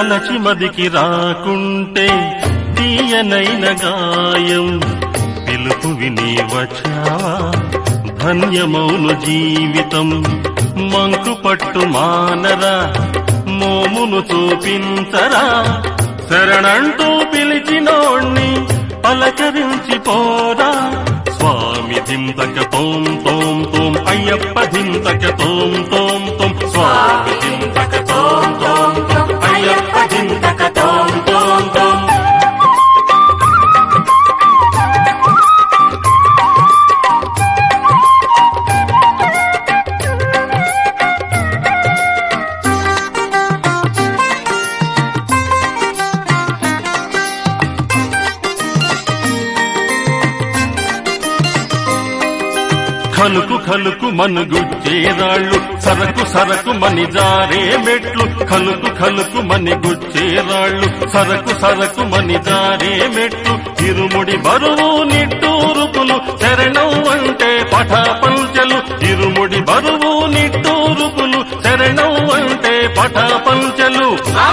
తలచి మదికి రాకుంటే తీయనైన గాయం పిలుపు విని వచ్చావా ధన్యమౌను జీవితం మంకు పట్టు మానరా మోమును చూపించరా శరణంటూ పిలిచినోణ్ణి పలకరించి పోరా స్వామి ధింతక తోం తోం తోం అయ్యప్ప ధింతక తోం తోం తోం స్వామి ధింతక తోం తోం తోం అయ్యప్ప ధింతక తోం తోం తోం ఖలుకు ఖలుకు మనుగుచ్చేరాళ్ళు సరకు సరకు మని జారే మెట్లు ఖలుకు ఖలుకు మని గుచ్చేరాళ్ళు సరకు సరకు మని జారే మెట్లు ఇరుముడి బరువు నిట్టూరుపులు శరణం అంటే పఠాపంచలు ఇరుముడి బరువు నిట్టూరుపులు శరణం అంటే పఠాపంచలు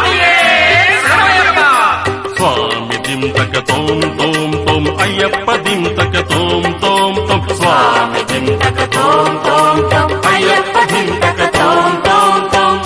స్వామి దింతక తోం తోం తోం అయ్యప్ప దింతక తోం తోం తోం స్వామి దింతక తోం తోం తోం అయ్యప్ప దింతక తోం తోం తోం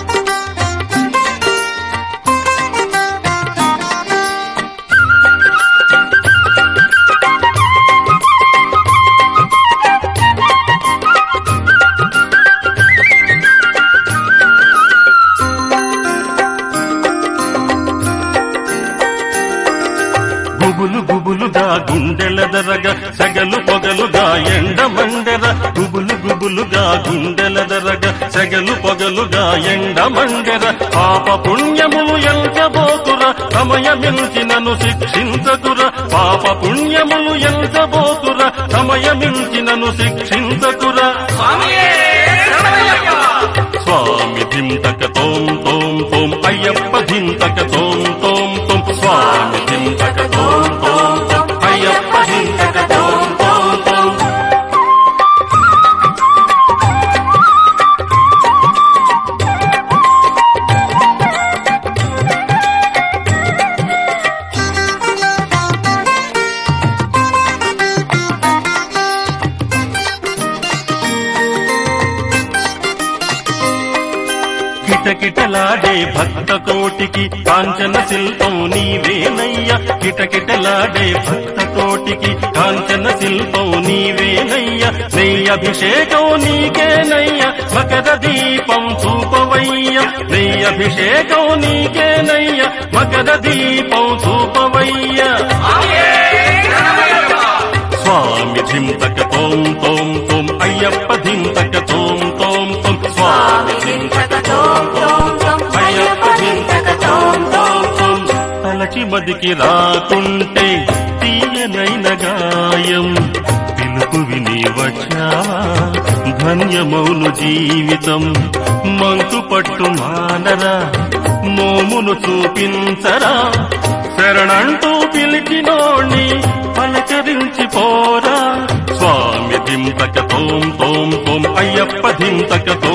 గుబులు గుబులుగా గుండెల దరగ సగలు పొగలుగా ఎండ మండెర గుబులు గుబులుగా గుండెల దరగ సగలు పొగలుగా ఎండ మండెర పాప పుణ్యములు ఎంచబోతుర సమయమించినను శిక్షించకుర పాప పుణ్యములు ఎంచబోతుర సమయమించినను శిక్షించకుర స్వామి ధింతక తోం తోం తోం అయ్యప్ప ధింతక తోం తోం తోం స్వామి ధింతక తోం తోం తోం అయ్యప్ప ధింతక తోం తోం తోం కిటకిటలాడే భక్త కోటికి కాంచన శిల్పం నీవేనయ్య కిటకిటలాడే భక్త కోటికి కాంచన శిల్పం నీవేనయ్య నెయ్యభిషేకం నీకేనయ్య మకర దీపం చూపవయ్య నెయ్యభిషేకం నీకేనయ్య మకర దీపం చూపవయ్య స్వామి ధింతక తోం తోం తోం అయ్యప్ప ధింతక తోం తోం తోం స్వామి ధింతక తోం తోం తోం అయ్యప్ప ధింతక తోం తోం తోం తలచి మదికి రాకుంటే తీయనైన గాయం పిలుపు విని వచ్చావా ధన్యమౌను జీవితం మంకు పట్టు మానరా మోమును చూపించరా శరణంటూ పిలిచినోణ్ణి పలకరించి పోరా స్వామి ధింతక తోం తోం తోం అయ్యప్ప ధింతక తోం